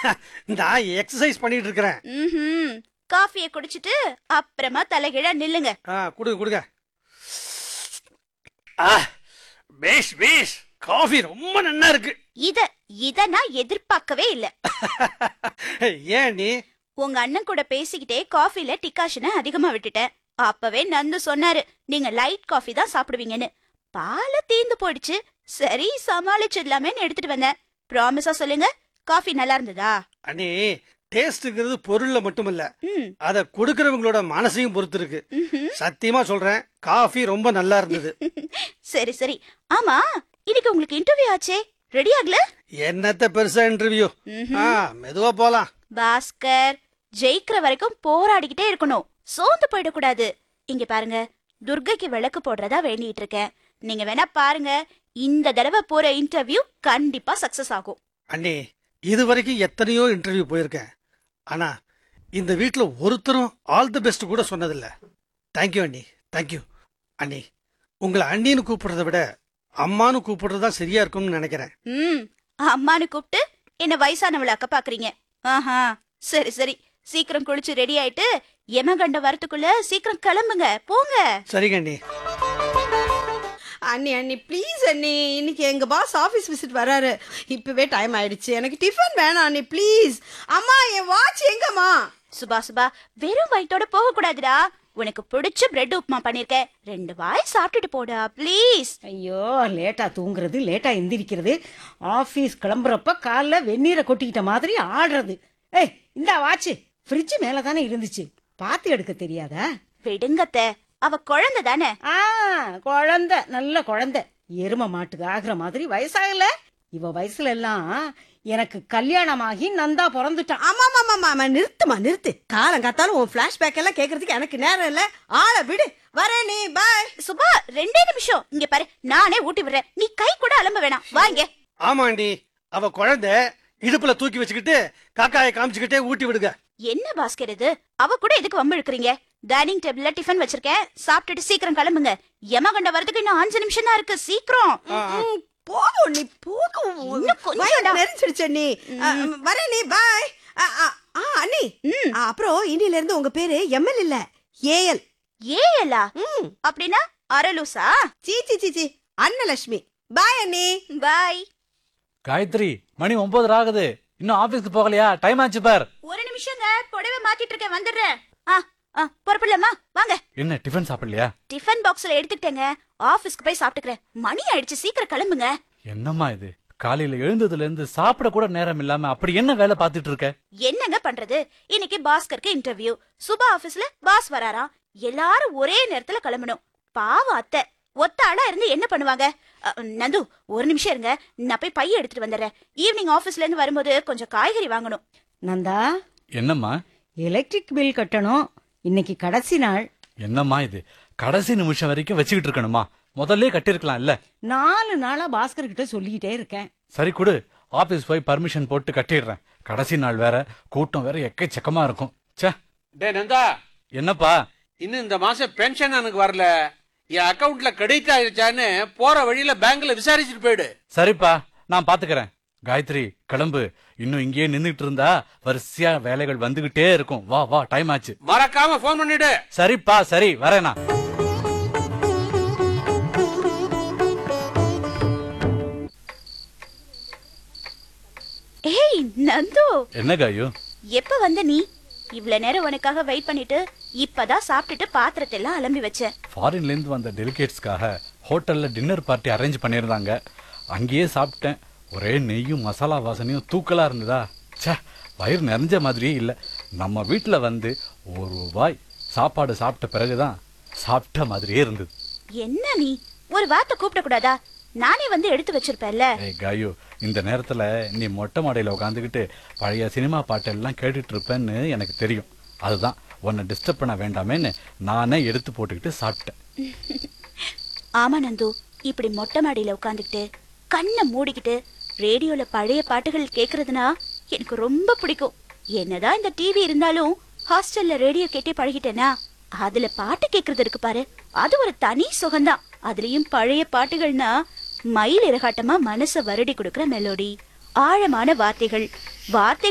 நான் எக்ஸசைஸ் பண்ணிட்டு இருக்கிறேன் ம்ஹும் காஃபியை குடிச்சிட்டு அப்புறமா தலைகீழா நில்லுங்க ஆ கொடுங்க கொடுங்க ஆ பேஷ் பேஷ் காஃபி ரொம்ப நன்னா இருக்கு இத இத நான் எதிர்பார்க்கவே இல்ல ஏன் நீ உங்க அண்ணன் கூட பேசிக்கிட்டே காஃபில டிகாஷனை அதிகமா விட்டுட்டேன் அப்பவே நந்து சொன்னாரு நீங்க லைட் காஃபி தான் சாப்பிடுவீங்கன்னு பால தீந்து போயிடுச்சு சரி சமாளிச்சிடலாமேன்னு எடுத்துட்டு வந்தேன் ப்ராமிஸா சொல்லுங்க காஃபி நல்லா இருந்ததா அண்ணி டேஸ்ட்ங்கிறது பொருள்ல மட்டுமல்ல ம் அத கொடுக்கறவங்களோட மனசையும் பொறுத்து இருக்கு ம்ஹும். சத்தியமா சொல்றேன் காஃபி ரொம்ப நல்லா இருந்தது சரி சரி ஆமா இன்னைக்கு உங்களுக்கு இன்டர்வியூ ஆச்சே ரெடி ஆகல என்னத்த பெருசா இன்டர்வியூ ம்ஹும். ஆ மெதுவா போலாம் பாஸ்கர் ஜெயிக்கிற வரைக்கும் போராடிக்கிட்டே இருக்கணும் சோர்ந்து போயிடக்கூடாது இங்க பாருங்க துர்கைக்கு விளக்கு போடுறதா வேண்டிட்டு இருக்கேன் நீங்க வேணா பாருங்க இந்த தடவை போற இன்டர்வியூ கண்டிப்பா சக்சஸ் ஆகும் அண்ணி இது வரைக்கும் எத்தனையோ இன்டர்வியூ போயிருக்கேன் ஆனா இந்த வீட்ல ஒருத்தரும் ஆல் தி பெஸ்ட் கூட சொன்னதில்ல தேங்க்யூ அண்ணி தேங்க்யூ அண்ணி உங்களை அண்ணின்னு கூப்பிடுறத விட அம்மான்னு கூப்பிடுறது தான் சரியா இருக்கும்னு நினைக்கிறேன் ம் அம்மானு கூப்பிட்டு என்ன வயசானவள அக்க பாக்குறீங்க ஆஹா சரி சரி சீக்கிரம் குளிச்சு ரெடி ஆயிட்டு எமகண்ட வரத்துக்குள்ள சீக்கிரம் கிளம்புங்க போங்க சரிங்க அண்ணி அண்ணி அண்ணி ப்ளீஸ் அண்ணி இன்னைக்கு எங்க பாஸ் ஆபீஸ் விசிட் வராரு இப்பவே டைம் ஆயிடுச்சு எனக்கு டிஃபன் வேணாம் அண்ணி ப்ளீஸ் அம்மா என் வாட்ச் எங்கம்மா சுபா சுபா வெறும் வயித்தோட போக கூடாதுடா உனக்கு பிடிச்ச பிரெட் உப்புமா பண்ணிருக்கேன் ரெண்டு வாய் சாப்பிட்டுட்டு போடா ப்ளீஸ் ஐயோ லேட்டா தூங்குறது லேட்டா எந்திரிக்கிறது ஆபீஸ் கிளம்புறப்ப காலைல வெந்நீரை கொட்டிக்கிட்ட மாதிரி ஆடுறது ஏய் இந்த வாட்ச் ஃப்ரிட்ஜ் மேல தானே இருந்துச்சு பார்த்து எடுக்க தெரியாதா விடுங்கத்த அவ குழந்தை தானே ஆ குழந்தை நல்ல குழந்தை எரும மாட்டுக்கு ஆகுற மாதிரி வயசாகல இவ வயசுல எல்லாம் எனக்கு கல்யாணமாகி நந்தா பிறந்துட்டான் ஆமா ஆமா ஆமா ஆமா நிறுத்துமா நிறுத்து காலம் காத்தாலும் உன் பிளாஷ்பேக் எல்லாம் கேக்குறதுக்கு எனக்கு நேரம் இல்ல ஆளை விடு வரேன் நீ பாய் சுபா ரெண்டே நிமிஷம் இங்க பாரு நானே ஊட்டி விடுறேன் நீ கை கூட அலம்ப வேணாம் வாங்க ஆமா அண்ணி அவ குழந்தை இடுப்புல தூக்கி வச்சுக்கிட்டு காக்காயை காமிச்சுக்கிட்டே ஊட்டி விடுங்க என்ன பாஸ்கர் இது அவ கூட எதுக்கு வம்பு இழுக்கிறீங்க டைனிங் டேபிள்ல டிஃபன் வச்சிருக்கேன் சாப்பிட்டுட்டு சீக்கிரம் கிளம்புங்க யமகண்ட வரதுக்கு இன்னும் அஞ்சு நிமிஷம் தான் இருக்கு சீக்கிரம் ஆ, ஆ. ம், போதும் நீ போதும் இன்னும் கொஞ்சம் வயிறு தான். நெரிச்சிடுச்சு அண்ணி ஆ, வரேன் நீ பாய் ஆ, ஆ, ஆ, அண்ணி ஆ, அப்புறம் இன்னில இருந்து உங்க பேரு எம்எல் இல்ல ஏஎல் ஏலா ம் அப்படின்னா அரலூசா சீ சீ சீ சீ அன்னலட்சுமி பாய் அண்ணி பாய் காயத்ரி மணி ஒன்பதரை ஆகுது இன்னும் ஆபீஸ்க்கு போகலையா டைம் ஆச்சு பார் ஒரு நிமிஷங்க புடவை மாத்திட்டு இருக்கேன் வந்துடுறேன் ஆ ஆ புறப்படலாமா வாங்க என்ன டிஃபன் சாப்பிடலையா டிஃபன் பாக்ஸ்ல எடுத்துக்கிட்டேங்க ஆபீஸ்க்கு போய் சாப்பிட்டுக்கிறேன் மணி ஆயிடுச்சு சீக்கிரம் கிளம்புங்க என்னம்மா இது காலையில எழுந்ததுல இருந்து சாப்பிட கூட நேரம் இல்லாம அப்படி என்ன வேலை பார்த்துட்டு இருக்க என்னங்க பண்றது இன்னைக்கு பாஸ்கருக்கு இன்டர்வியூ சுபா ஆபீஸ்ல பாஸ் வராராம் எல்லாரும் ஒரே நேரத்துல கிளம்பணும் பாவம் அத்தை ஒத்த ஆளா இருந்து என்ன பண்ணுவாங்க அ, நந்து ஒரு நிமிஷம் இருங்க நான் போய் பைய எடுத்துட்டு வந்துடுறேன் ஈவினிங் ஆபீஸ்ல இருந்து வரும்போது கொஞ்சம் காய்கறி வாங்கணும் நந்தா என்னம்மா எலக்ட்ரிக் பில் கட்டணும் இன்னைக்கு கடைசி நாள் என்னம்மா இது கடைசி நிமிஷம் வரைக்கும் வச்சுக்கிட்டு இருக்கணுமா முதல்ல கட்டிருக்கலாம் இல்ல நாலு நாளா பாஸ்கர் கிட்ட சொல்லிக்கிட்டே இருக்கேன் சரி கொடு ஆபீஸ் போய் பர்மிஷன் போட்டு கட்டிடுறேன் கடைசி நாள் வேற கூட்டம் வேற எக்கச்சக்கமா இருக்கும் ச்சே டே நந்தா என்னப்பா இன்னும் இந்த மாசம் பென்ஷன் எனக்கு வரல என் அக்கவுண்ட்ல கிரெடிட் ஆயிடுச்சான்னு போற வழியில பேங்க்ல விசாரிச்சுட்டு போயிடு சரிப்பா நான் பாத்துக்கறேன் காயத்ரி கிளம்பு இன்னும் இங்கேயே நின்னுட்டு இருந்தா வரிசையா வேலைகள் வந்துகிட்டே இருக்கும் வா வா டைம் ஆச்சு மறக்காம போன் பண்ணிடு சரிப்பா சரி வரேனா ஏய் நந்து என்ன காயு எப்ப வந்த நீ இவ்ளோ நேரம் உனக்காக வெயிட் பண்ணிட்டு இப்பதான் சாப்பிட்டுட்டு பாத்திரத்தை எல்லாம் அலம்பி வச்சேன் ஃபாரின்ல இருந்து வந்த டெலிகேட்ஸ்க்காக ஹோட்டல்ல டின்னர் பார்ட்டி அரேஞ்ச் பண்ணியிருந்தாங்க அங்கேயே சாப்பிட்டேன் ஒரே நெய்யும் மசாலா வாசனையும் தூக்கலா இருந்ததா ச்சே வயிறு நிறைஞ்ச மாதிரியே இல்லை நம்ம வீட்டுல வந்து ஒரு வாய் சாப்பாடு சாப்பிட்ட பிறகுதான் சாப்பிட்ட மாதிரியே இருந்தது என்ன நீ ஒரு வார்த்தை கூப்பிட கூடாதா நானே வந்து எடுத்து வச்சிருப்பேன்ல ஏய் காயு இந்த நேரத்துல நீ மொட்டை மாடையில உட்காந்துக்கிட்டு பழைய சினிமா பாட்டெல்லாம் கேட்டுட்டு இருப்பேன்னு எனக்கு தெரியும் அதுதான் உன்னை டிஸ்டர்ப் பண்ண வேண்டாமேன்னு நானே எடுத்து போட்டுக்கிட்டு சாப்பிட்டேன் ஆமா நந்து இப்படி மொட்டை மாடியில உட்காந்துக்கிட்டு கண்ணை மூடிக்கிட்டு ரேடியோல பழைய பாட்டுகள் கேக்குறதுனா எனக்கு ரொம்ப பிடிக்கும் என்னதான் இந்த டிவி இருந்தாலும் ஹாஸ்டல்ல ரேடியோ கேட்டே பழகிட்டேனா அதுல பாட்டு கேக்குறது இருக்கு பாரு அது ஒரு தனி சுகம்தான் அதுலயும் பழைய பாட்டுகள்னா மயில் இறகாட்டமா மனச வருடி கொடுக்கிற மெலோடி ஆழமான வார்த்தைகள் வார்த்தைகள்